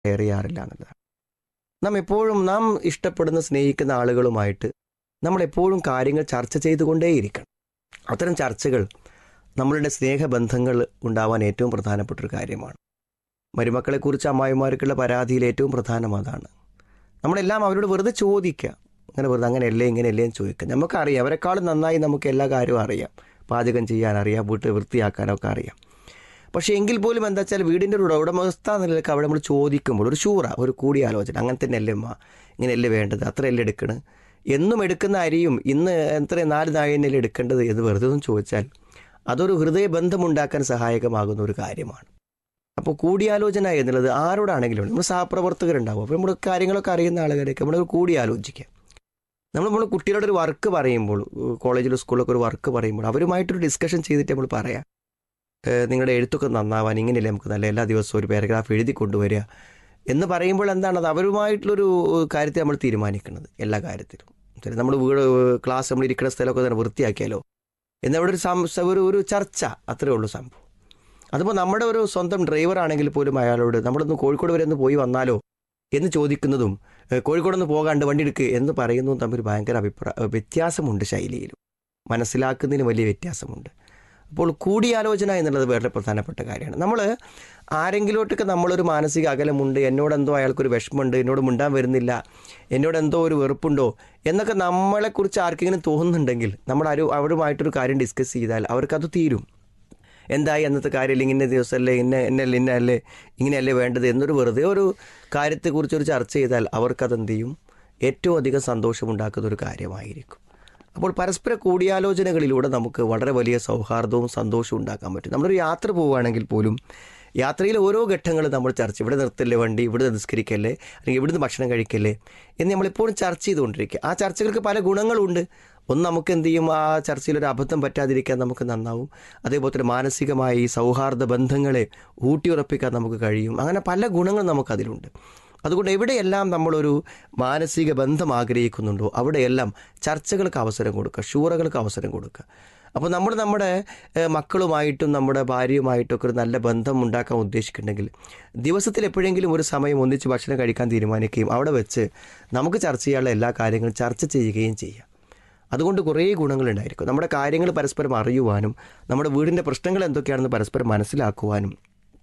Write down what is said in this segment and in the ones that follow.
Share ചെയ്യാറില്ല എന്നുള്ളതാണ് നാം എപ്പോഴും നാം ഇഷ്ടപ്പെടുന്ന സ്നേഹിക്കുന്ന ആളുകളുമായിട്ട് നമ്മൾ എപ്പോഴും കാര്യങ്ങൾ ചർച്ച ചെയ്തുകൊണ്ടേയിരിക്കണം അത്തരം ചർച്ചകൾ നമ്മളുടെ സ്നേഹബന്ധങ്ങൾ ഉണ്ടാവാൻ ഏറ്റവും പ്രധാനപ്പെട്ട ഒരു കാര്യമാണ് മരുമക്കളെക്കുറിച്ച് അമ്മായിമാർക്കുള്ള പരാതിയിൽ ഏറ്റവും പ്രധാനം അതാണ് നമ്മളെല്ലാം അവരോട് വെറുതെ ചോദിക്കുക അങ്ങനെ വെറുതെ അങ്ങനെയല്ലേ ഇങ്ങനെയല്ലേ എന്ന് ചോദിക്കുക നമുക്കറിയാം അവരെക്കാളും നന്നായി നമുക്ക് എല്ലാ കാര്യവും അറിയാം പാചകം ചെയ്യാൻ അറിയാം വീട്ട് വൃത്തിയാക്കാനൊക്കെ അറിയാം പക്ഷേ എങ്കിൽ പോലും എന്താ വെച്ചാൽ വീടിൻ്റെ ഒരു ഉടമസ്ഥ എന്ന നിലയ്ക്ക് അവിടെ നമ്മൾ ചോദിക്കുമ്പോൾ ഒരു ഷൂറ ഒരു കൂടിയാലോചന അങ്ങനെ തന്നെ അല്ലേ അമ്മ ഇങ്ങനെയല്ലേ വേണ്ടത് അത്രയല്ലേ എടുക്കണ് എന്നും എടുക്കുന്ന അരിയും ഇന്ന് എത്ര നാല് നാഴിനല്ലേ എടുക്കേണ്ടത് എന്ന് വെറുതെ ഒന്ന് ചോദിച്ചാൽ അതൊരു ഹൃദയബന്ധമുണ്ടാക്കാൻ സഹായകമാകുന്ന ഒരു കാര്യമാണ് അപ്പോൾ കൂടിയാലോചന എന്നുള്ളത് ആരോടാണെങ്കിലും നമ്മൾ സഹപ്രവർത്തകരുണ്ടാവും അപ്പോൾ നമ്മൾ കാര്യങ്ങളൊക്കെ അറിയുന്ന ആളുകളെയൊക്കെ നമ്മൾ കൂടിയാലോചിക്കുക നമ്മൾ നമ്മൾ കുട്ടികളുടെ ഒരു വർക്ക് പറയുമ്പോൾ കോളേജിലും സ്കൂളിലൊക്കെ ഒരു വർക്ക് പറയുമ്പോൾ അവരുമായിട്ടൊരു ഡിസ്കഷൻ ചെയ്തിട്ട് നമ്മൾ പറയാം ഏഹ് നിങ്ങളുടെ എഴുത്തൊക്കെ നന്നാവാൻ ഇങ്ങനെയല്ലേ നമുക്ക് നല്ല എല്ലാ ദിവസവും ഒരു പാരഗ്രാഫ് എഴുതി കൊണ്ടുവരിക എന്ന് പറയുമ്പോൾ എന്താണ് അത് അവരുമായിട്ടുള്ളൊരു കാര്യത്തെ നമ്മൾ തീരുമാനിക്കുന്നത് എല്ലാ കാര്യത്തിലും ശരി നമ്മൾ വീട് ക്ലാസ് നമ്മൾ ഇരിക്കുന്ന സ്ഥലമൊക്കെ തന്നെ വൃത്തിയാക്കിയാലോ എന്നവിടെ ഒരു സം ഒരു ഒരു ചർച്ച അത്രേ ഉള്ളൂ സംഭവം അതുപോലെ നമ്മുടെ ഒരു സ്വന്തം ഡ്രൈവർ ആണെങ്കിൽ പോലും അയാളോട് നമ്മളൊന്ന് കോഴിക്കോട് വരെ ഒന്ന് പോയി വന്നാലോ എന്ന് ചോദിക്കുന്നതും ഏഹ് കോഴിക്കോടൊന്ന് പോകാണ്ട് വണ്ടി എടുക്കുക എന്ന് പറയുന്നതും തമ്മിൽ ഭയങ്കര അഭിപ്രായ വ്യത്യാസമുണ്ട് ശൈലിയിലും മനസ്സിലാക്കുന്നതിന് വലിയ വ്യത്യാസമുണ്ട് അപ്പോൾ കൂടിയാലോചന എന്നുള്ളത് വളരെ പ്രധാനപ്പെട്ട കാര്യമാണ് നമ്മൾ ആരെങ്കിലോട്ടൊക്കെ നമ്മളൊരു മാനസിക അകലമുണ്ട് എന്നോടെന്തോ അയാൾക്കൊരു വിഷമമുണ്ട് എന്നോട് മിണ്ടാൻ വരുന്നില്ല എന്നോട് എന്തോ ഒരു വെറുപ്പുണ്ടോ എന്നൊക്കെ നമ്മളെക്കുറിച്ച് ആർക്കെങ്കിലും തോന്നുന്നുണ്ടെങ്കിൽ നമ്മൾ ആരും അവരുമായിട്ടൊരു കാര്യം ഡിസ്കസ് ചെയ്താൽ അവർക്കത് തീരും എന്തായി അന്നത്തെ കാര്യമില്ല ഇങ്ങനെ ദിവസമല്ലേ ഇന്ന എന്നല്ലേ ഇന്നല്ലേ ഇങ്ങനെയല്ലേ വേണ്ടത് എന്നൊരു വെറുതെ ഒരു കാര്യത്തെക്കുറിച്ചൊരു ചർച്ച ചെയ്താൽ അവർക്കത് എന്ത് ചെയ്യും ഏറ്റവും അധികം സന്തോഷമുണ്ടാക്കുന്ന ഒരു കാര്യമായിരിക്കും അപ്പോൾ പരസ്പര കൂടിയാലോചനകളിലൂടെ നമുക്ക് വളരെ വലിയ സൗഹാർദ്ദവും സന്തോഷവും ഉണ്ടാക്കാൻ പറ്റും നമ്മളൊരു യാത്ര പോവുകയാണെങ്കിൽ പോലും യാത്രയിലെ ഓരോ ഘട്ടങ്ങളും നമ്മൾ ചർച്ച ഇവിടെ നിർത്തല്ലേ വണ്ടി ഇവിടെ നിസ്കരിക്കല്ലേ അല്ലെങ്കിൽ ഇവിടുന്ന് ഭക്ഷണം കഴിക്കല്ലേ എന്ന് നമ്മളെപ്പോഴും ചർച്ച ചെയ്തുകൊണ്ടിരിക്കുക ആ ചർച്ചകൾക്ക് പല ഗുണങ്ങളുണ്ട് ഒന്ന് നമുക്ക് എന്ത് ചെയ്യും ആ ചർച്ചയിൽ ഒരു അബദ്ധം പറ്റാതിരിക്കാൻ നമുക്ക് നന്നാവും അതേപോലെ തന്നെ മാനസികമായി ഈ സൗഹാർദ്ദ ബന്ധങ്ങളെ ഊട്ടിയുറപ്പിക്കാൻ നമുക്ക് കഴിയും അങ്ങനെ പല ഗുണങ്ങൾ നമുക്കതിലുണ്ട് അതുകൊണ്ട് എവിടെയെല്ലാം നമ്മളൊരു മാനസിക ബന്ധം ആഗ്രഹിക്കുന്നുണ്ടോ അവിടെയെല്ലാം ചർച്ചകൾക്ക് അവസരം കൊടുക്കുക ഷൂറകൾക്ക് അവസരം കൊടുക്കുക അപ്പോൾ നമ്മൾ നമ്മുടെ ഏഹ്, മക്കളുമായിട്ടും നമ്മുടെ ഭാര്യയുമായിട്ടും ഒക്കെ ഒരു നല്ല ബന്ധം ഉണ്ടാക്കാൻ ഉദ്ദേശിക്കുന്നുണ്ടെങ്കിൽ ദിവസത്തിൽ എപ്പോഴെങ്കിലും ഒരു സമയം ഒന്നിച്ച് ഭക്ഷണം കഴിക്കാൻ തീരുമാനിക്കുകയും അവിടെ വെച്ച് നമുക്ക് ചർച്ച ചെയ്യാനുള്ള എല്ലാ കാര്യങ്ങളും ചർച്ച ചെയ്യുകയും ചെയ്യാം അതുകൊണ്ട് കുറേ ഗുണങ്ങളുണ്ടായിരിക്കും നമ്മുടെ കാര്യങ്ങൾ പരസ്പരം അറിയുവാനും നമ്മുടെ വീടിൻ്റെ പ്രശ്നങ്ങൾ എന്തൊക്കെയാണെന്ന് പരസ്പരം മനസ്സിലാക്കുവാനും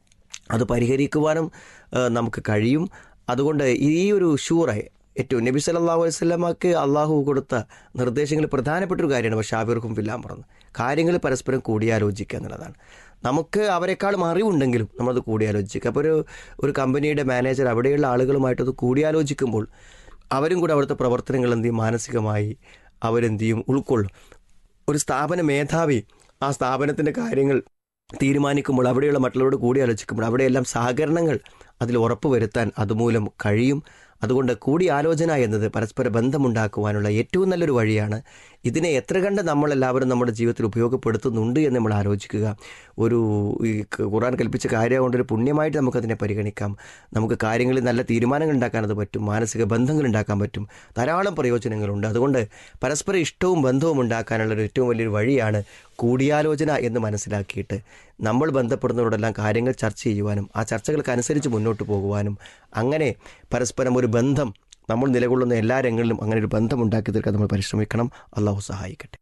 അത് പരിഹരിക്കുവാനും ആ, നമുക്ക് കഴിയും അതുകൊണ്ട് ഈ ഒരു ഷൂറായി ഏറ്റവും നബി സല്ലല്ലാഹു അലൈഹി വസല്ലമക്ക് അള്ളാഹു കൊടുത്ത നിർദ്ദേശങ്ങൾ പ്രധാനപ്പെട്ട ഒരു കാര്യമാണ് പക്ഷേ അവർക്കും പില്ലാൻ പറഞ്ഞു കാര്യങ്ങൾ പരസ്പരം കൂടിയാലോചിക്കുക എന്നുള്ളതാണ് നമുക്ക് അവരെക്കാളും അറിവുണ്ടെങ്കിലും നമ്മളത് കൂടിയാലോചിക്കുക അപ്പോൾ ഒരു ഒരു കമ്പനിയുടെ മാനേജർ അവിടെയുള്ള ആളുകളുമായിട്ടത് കൂടിയാലോചിക്കുമ്പോൾ അവരും കൂടെ അവിടുത്തെ പ്രവർത്തനങ്ങൾ എന്ത് ചെയ്യും മാനസികമായി അവരെന്ത് ചെയ്യും ഉൾക്കൊള്ളും ഒരു സ്ഥാപന മേധാവി ആ സ്ഥാപനത്തിൻ്റെ കാര്യങ്ങൾ തീരുമാനിക്കുമ്പോൾ അവിടെയുള്ള മറ്റുള്ളവരോട് കൂടി ആലോചിക്കുമ്പോൾ അവിടെയെല്ലാം സഹകരണങ്ങൾ അതിൽ ഉറപ്പ് വരുത്താൻ അതുമൂലം കഴിയും അതുകൊണ്ട് കൂടിയാലോചന എന്നത് പരസ്പര ബന്ധമുണ്ടാക്കുവാനുള്ള ഏറ്റവും നല്ലൊരു വഴിയാണ് ഇതിനെ എത്ര കണ്ട് നമ്മളെല്ലാവരും നമ്മുടെ ജീവിതത്തിൽ ഉപയോഗപ്പെടുത്തുന്നുണ്ട് എന്ന് നമ്മൾ ആലോചിക്കുക ഒരു ഈ ഖുറാൻ കൽപ്പിച്ച കാര്യം കൊണ്ടൊരു പുണ്യമായിട്ട് നമുക്കതിനെ പരിഗണിക്കാം നമുക്ക് കാര്യങ്ങളിൽ നല്ല തീരുമാനങ്ങൾ ഉണ്ടാക്കാൻ അത് പറ്റും മാനസിക ബന്ധങ്ങൾ ഉണ്ടാക്കാൻ പറ്റും ധാരാളം പ്രയോജനങ്ങളുണ്ട് അതുകൊണ്ട് പരസ്പര ഇഷ്ടവും ബന്ധവും ഉണ്ടാക്കാനുള്ള ഒരു ഏറ്റവും വലിയൊരു വഴിയാണ് കൂടിയാലോചന എന്ന് മനസ്സിലാക്കിയിട്ട് നമ്മൾ ബന്ധപ്പെടുന്നവരോടെല്ലാം കാര്യങ്ങൾ ചർച്ച ചെയ്യുവാനും ആ ചർച്ചകൾക്കനുസരിച്ച് മുന്നോട്ട് പോകുവാനും അങ്ങനെ പരസ്പരം ഒരു ബന്ധം നമ്മൾ നിലകൊള്ളുന്ന എല്ലാ രംഗങ്ങളിലും അങ്ങനെ ഒരു ബന്ധം ഉണ്ടാക്കി തീർക്കാൻ നമ്മൾ പരിശ്രമിക്കണം അള്ളാഹു സഹായിക്കട്ടെ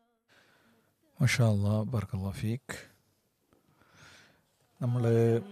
മഷാ അല്ലാ ബർക്കല്ലാ ഫീക്ക് നമ്മൾ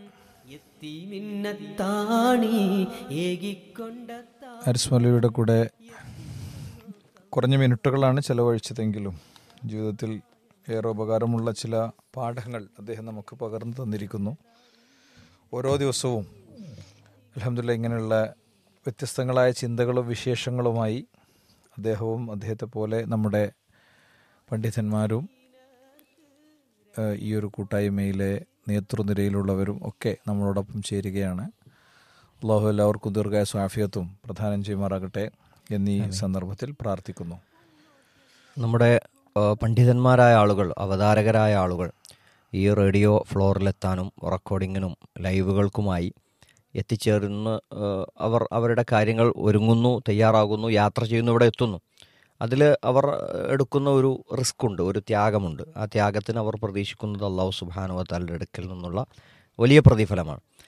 എത്തിമിന്നത്താണി ഏകിക്കൊണ്ട അരിസ്മലയുടെ കൂടെ കുറഞ്ഞ മിനിറ്റുകളാണ് ചെലവഴിച്ചതെങ്കിലും ജീവിതത്തിൽ ഏറെ ഉപകാരമുള്ള ചില പാഠങ്ങൾ അദ്ദേഹം നമുക്ക് പകർന്നു തന്നിരിക്കുന്നു ഓരോ ദിവസവും അലഹമില്ല ഇങ്ങനെയുള്ള വ്യത്യസ്തങ്ങളായ ചിന്തകളും വിശേഷങ്ങളുമായി അദ്ദേഹവും അദ്ദേഹത്തെ പോലെ നമ്മുടെ പണ്ഡിതന്മാരും ഏഹ്, ഈ ഒരു കൂട്ടായ്മയിലെ നേതൃനിരയിലുള്ളവരും ഒക്കെ നമ്മളോടൊപ്പം ചേരുകയാണ് അള്ളാഹു എല്ലാവർക്കും ദീർഘായ ആഫിയത്തും പ്രധാനം ചെയ്യുമാറാകട്ടെ എന്നീ സന്ദർഭത്തിൽ പ്രാർത്ഥിക്കുന്നു നമ്മുടെ ആ, പണ്ഡിതന്മാരായ ആളുകൾ അവതാരകരായ ആളുകൾ ഈ റേഡിയോ ഫ്ലോറിലെത്താനും റെക്കോർഡിങ്ങിനും ലൈവുകൾക്കുമായി എത്തിച്ചേർന്ന് ആ, അവർ അവരുടെ കാര്യങ്ങൾ ഒരുങ്ങുന്നു തയ്യാറാകുന്നു യാത്ര ചെയ്യുന്നു ഇവിടെ എത്തുന്നു അതിൽ അവർ എടുക്കുന്ന ഒരു റിസ്ക് ഉണ്ട് ഒരു ത്യാഗമുണ്ട് ആ ത്യാഗത്തിന് അവർ പ്രതീക്ഷിക്കുന്നത് അള്ളാഹു സുബാനുവത്താലിൻ്റെ അടുക്കൽ നിന്നുള്ള വലിയ പ്രതിഫലമാണ്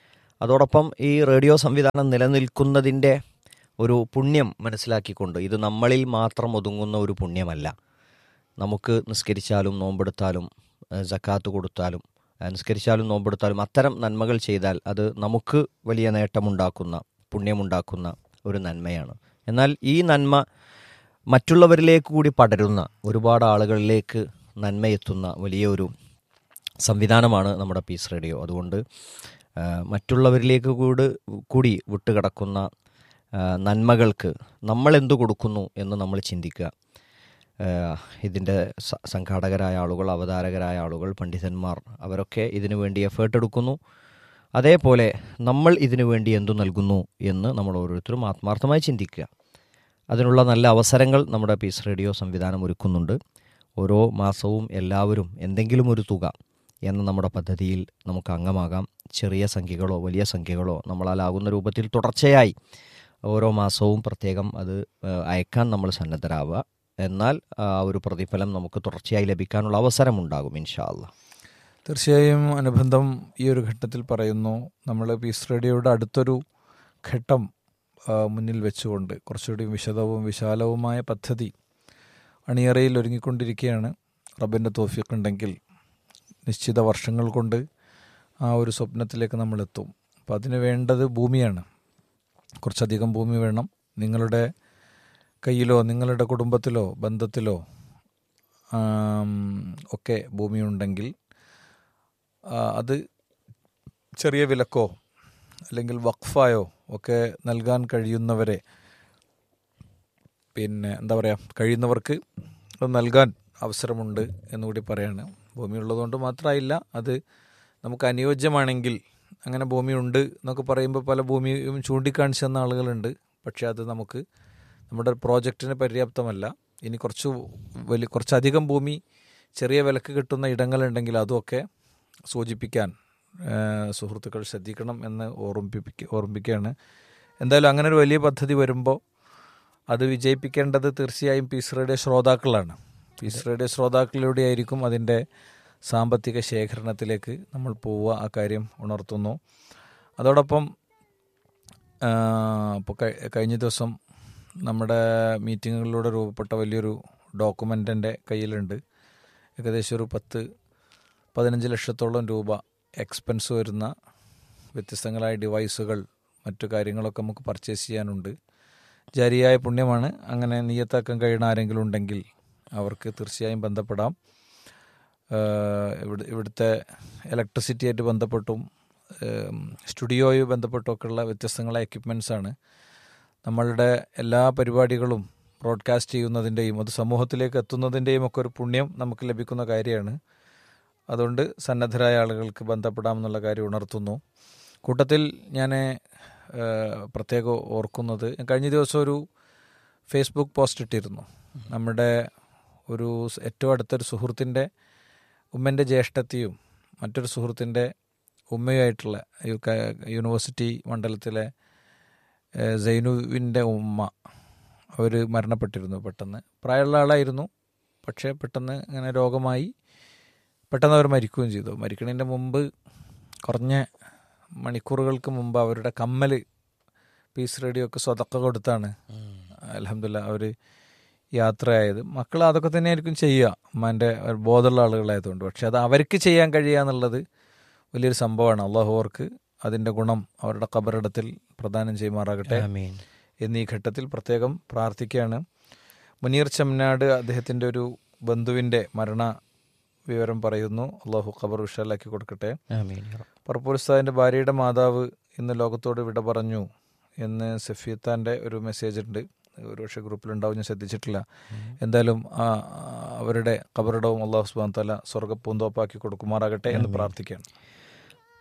അതോടൊപ്പം ഈ റേഡിയോ സംവിധാനം നിലനിൽക്കുന്നതിൻ്റെ ഒരു പുണ്യം മനസ്സിലാക്കിക്കൊണ്ട് ഇത് നമ്മളിൽ മാത്രം ഒതുങ്ങുന്ന ഒരു പുണ്യമല്ല നമുക്ക് നിസ്കരിച്ചാലും നോമ്പെടുത്താലും ഏഹ് സക്കാത്ത് കൊടുത്താലും ഏഹ് നിസ്കരിച്ചാലും നോമ്പെടുത്താലും അത്തരം നന്മകൾ ചെയ്താൽ അത് നമുക്ക് വലിയ നേട്ടമുണ്ടാക്കുന്ന പുണ്യമുണ്ടാക്കുന്ന ഒരു നന്മയാണ് എന്നാൽ ഈ നന്മ മറ്റുള്ളവരിലേക്ക് കൂടി പടരുന്ന ഒരുപാട് ആളുകളിലേക്ക് നന്മയെത്തുന്ന വലിയൊരു സംവിധാനമാണ് നമ്മുടെ പീസ് റേഡിയോ അതുകൊണ്ട് ആ, മറ്റുള്ളവരിലേക്ക് കൂടി കൂടി വിട്ടുകിടക്കുന്ന ആ, നന്മകൾക്ക് നമ്മൾ എന്തു കൊടുക്കുന്നു എന്ന് നമ്മൾ ചിന്തിക്കുക ഇതിൻ്റെ സംഘാടകരായ ആളുകൾ അവതാരകരായ ആളുകൾ പണ്ഡിതന്മാർ അവരൊക്കെ ഇതിനു വേണ്ടി എഫേർട്ട് എടുക്കുന്നു അതേപോലെ നമ്മൾ ഇതിനു വേണ്ടി എന്തു നൽകുന്നു എന്ന് നമ്മൾ ഓരോരുത്തരും ആത്മാർത്ഥമായി ചിന്തിക്കുക അതിനുള്ള നല്ല അവസരങ്ങൾ നമ്മുടെ പീസ് റേഡിയോ സംവിധാനം ഒരുക്കുന്നുണ്ട് ഓരോ മാസവും എല്ലാവരും എന്തെങ്കിലും ഒരു തുക എന്ന നമ്മുടെ പദ്ധതിയിൽ നമുക്ക് അംഗമാകാം ചെറിയ സംഖ്യകളോ വലിയ സംഖ്യകളോ നമ്മളാലാകുന്ന രൂപത്തിൽ തുടർച്ചയായി ഓരോ മാസവും പ്രത്യേകം അത് ഏഹ്, അയക്കാൻ നമ്മൾ സന്നദ്ധരാവുക എന്നാൽ ആ ഒരു പ്രതിഫലം നമുക്ക് തുടർച്ചയായി ലഭിക്കാനുള്ള അവസരമുണ്ടാകും ഇൻഷാ അള്ളാ തീർച്ചയായും അനുബന്ധം ഈ ഒരു ഘട്ടത്തിൽ പറയുന്നു നമ്മൾ പീസ് റേഡിയോയുടെ അടുത്തൊരു ഘട്ടം ആ, മുന്നിൽ വെച്ചുകൊണ്ട് കുറച്ചുകൂടി വിശദവും വിശാലവുമായ പദ്ധതി അണിയറയിൽ ഒരുങ്ങിക്കൊണ്ടിരിക്കുകയാണ് റബ്ബിൻ്റെ തോഫിയൊക്കെ ഉണ്ടെങ്കിൽ നിശ്ചിത വർഷങ്ങൾ കൊണ്ട് ആ ഒരു സ്വപ്നത്തിലേക്ക് നമ്മൾ എത്തും അപ്പോൾ അതിന് വേണ്ടത് ഭൂമിയാണ് കുറച്ചധികം ഭൂമി വേണം നിങ്ങളുടെ കയ്യിലോ നിങ്ങളുടെ കുടുംബത്തിലോ ബന്ധത്തിലോ ആം, ഒക്കെ ഭൂമിയുണ്ടെങ്കിൽ ആ, അത് ചെറിയ വിലക്കോ അല്ലെങ്കിൽ വഖഫായോ ഒക്കെ നൽകാൻ കഴിയുന്നവരെ പിന്നെ എന്താ പറയുക കഴിയുന്നവർക്ക് അത് നൽകാൻ അവസരമുണ്ട് എന്നുകൂടി പറയാണ് ഭൂമി ഉള്ളതുകൊണ്ട് മാത്രമായില്ല അത് നമുക്ക് അനുയോജ്യമാണെങ്കിൽ അങ്ങനെ ഭൂമിയുണ്ട് എന്നൊക്കെ പറയുമ്പോൾ പല ഭൂമിയും ചൂണ്ടിക്കാണിച്ചു തന്ന ആളുകളുണ്ട് പക്ഷേ അത് നമുക്ക് നമ്മുടെ പ്രോജക്റ്റിന് പര്യാപ്തമല്ല ഇനി കുറച്ച് വലിയ കുറച്ചധികം ഭൂമി ചെറിയ വിലക്ക് കിട്ടുന്ന ഇടങ്ങളുണ്ടെങ്കിൽ അതുമൊക്കെ സൂചിപ്പിക്കാൻ ആ, സുഹൃത്തുക്കൾ ശ്രദ്ധിക്കണം എന്ന് ഓർമ്മിപ്പിക്ക ഓർമ്മിപ്പിക്കുകയാണ് എന്തായാലും അങ്ങനെ ഒരു വലിയ പദ്ധതി വരുമ്പോൾ അത് വിജയിപ്പിക്കേണ്ടത് തീർച്ചയായും പീസ് റേഡിയോ ശ്രോതാക്കളാണ് പീസ് റേഡിയോ ശ്രോതാക്കളിലൂടെ ആയിരിക്കും അതിൻ്റെ സാമ്പത്തിക ശേഖരണത്തിലേക്ക് നമ്മൾ പോവുക ആ കാര്യം ഉണർത്തുന്നു അതോടൊപ്പം ഇപ്പോൾ കഴിഞ്ഞ ദിവസം നമ്മുടെ മീറ്റിങ്ങുകളിലൂടെ രൂപപ്പെട്ട വലിയൊരു ഡോക്യുമെൻ്റ് എൻ്റെ കയ്യിലുണ്ട് ഏകദേശം ഒരു പത്ത് പതിനഞ്ച് ലക്ഷത്തോളം രൂപ എക്സ്പെൻസ് വരുന്ന വ്യത്യസ്തങ്ങളായ ഡിവൈസുകൾ മറ്റു കാര്യങ്ങളൊക്കെ നമുക്ക് പർച്ചേസ് ചെയ്യാനുണ്ട് ജാരിയായ പുണ്യമാണ് അങ്ങനെ നീയത്താക്കാൻ കഴിയുന്ന ആരെങ്കിലും ഉണ്ടെങ്കിൽ അവർക്ക് തീർച്ചയായും ബന്ധപ്പെടാം ഏഹ് ഇവിടെ ഇവിടുത്തെ ഇലക്ട്രിസിറ്റി ആയിട്ട് ബന്ധപ്പെട്ടും ഏം, സ്റ്റുഡിയോയുമായി ബന്ധപ്പെട്ടുമൊക്കെയുള്ള വ്യത്യസ്തങ്ങളായ എക്യുപ്മെൻറ്റ്സ് ആണ് നമ്മളുടെ എല്ലാ പരിപാടികളും ബ്രോഡ്കാസ്റ്റ് ചെയ്യുന്നതിൻ്റെയും അത് സമൂഹത്തിലേക്ക് എത്തുന്നതിൻ്റെയും ഒക്കെ ഒരു പുണ്യം നമുക്ക് ലഭിക്കുന്ന കാര്യമാണ് അതുകൊണ്ട് സന്നദ്ധരായ ആളുകൾക്ക് ബന്ധപ്പെടാമെന്നുള്ള കാര്യം ഉണർത്തുന്നു കൂട്ടത്തിൽ ഞാൻ പ്രത്യേകം ഓർക്കുന്നത് ഞാൻ കഴിഞ്ഞ ദിവസം ഒരു ഫേസ്ബുക്ക് പോസ്റ്റ് ഇട്ടിരുന്നു നമ്മുടെ ഒരു സ് ഏറ്റവും അടുത്തൊരു സുഹൃത്തിൻ്റെ ഉമ്മൻ്റെ ജ്യേഷ്ഠത്തിയും മറ്റൊരു സുഹൃത്തിൻ്റെ ഉമ്മയുമായിട്ടുള്ള യു- ക- യൂണിവേഴ്സിറ്റി മണ്ഡലത്തിലെ ഏഹ്, സൈനുവിൻ്റെ ഉമ്മ അവർ മരണപ്പെട്ടിരുന്നു പെട്ടെന്ന് പ്രായമുള്ള ആളായിരുന്നു പക്ഷേ പെട്ടെന്ന് ഇങ്ങനെ രോഗമായി പെട്ടെന്ന് അവർ മരിക്കുകയും ചെയ്തു മരിക്കണതിൻ്റെ മുമ്പ് കുറഞ്ഞ മണിക്കൂറുകൾക്ക് മുമ്പ് അവരുടെ കമ്മൽ പീസ് റേഡിയോ ഒക്കെ സ്വതക്ക കൊടുത്താണ് അലഹമില്ല അവർ യാത്രയായത് മക്കൾ അതൊക്കെ തന്നെയായിരിക്കും ചെയ്യുക ഉമ്മാൻ്റെ ബോധമുള്ള ആളുകളായതുകൊണ്ട് പക്ഷെ അത് അവർക്ക് ചെയ്യാൻ കഴിയുക എന്നുള്ളത് വലിയൊരു സംഭവമാണ് അള്ളാഹു അവർക്ക് അതിൻ്റെ ഗുണം അവരുടെ കബറിടത്തിൽ പ്രദാനം ചെയ്യുമാറാകട്ടെ ആമീൻ എന്നീ ഘട്ടത്തിൽ പ്രത്യേകം പ്രാർത്ഥിക്കുകയാണ് മുനീർ ചമ്നാട് അദ്ദേഹത്തിൻ്റെ ഒരു ബന്ധുവിൻ്റെ മരണ വിവരം പറയുന്നു അള്ളാഹു ഖബർ വിശാലാക്കി കൊടുക്കട്ടെ ആമീൻ യാ റബ്ബ്. പറപ്പൂർ ഉസ്താദിൻ്റെ ഭാര്യയുടെ മാതാവ് ഇന്ന് ലോകത്തോട് വിട പറഞ്ഞു എന്ന് സഫീത്താൻ്റെ ഒരു മെസ്സേജ് ഉണ്ട് ഒരുപക്ഷെ ഗ്രൂപ്പിലുണ്ടാവും ഞാൻ ശ്രദ്ധിച്ചിട്ടില്ല എന്തായാലും ആ, അവരുടെ ഖബറിടവും അള്ളാഹു സുബാൻ തല സ്വർഗ്ഗ പൂന്തോപ്പാക്കി കൊടുക്കുമാറാകട്ടെ എന്ന് പ്രാർത്ഥിക്കുകയാണ്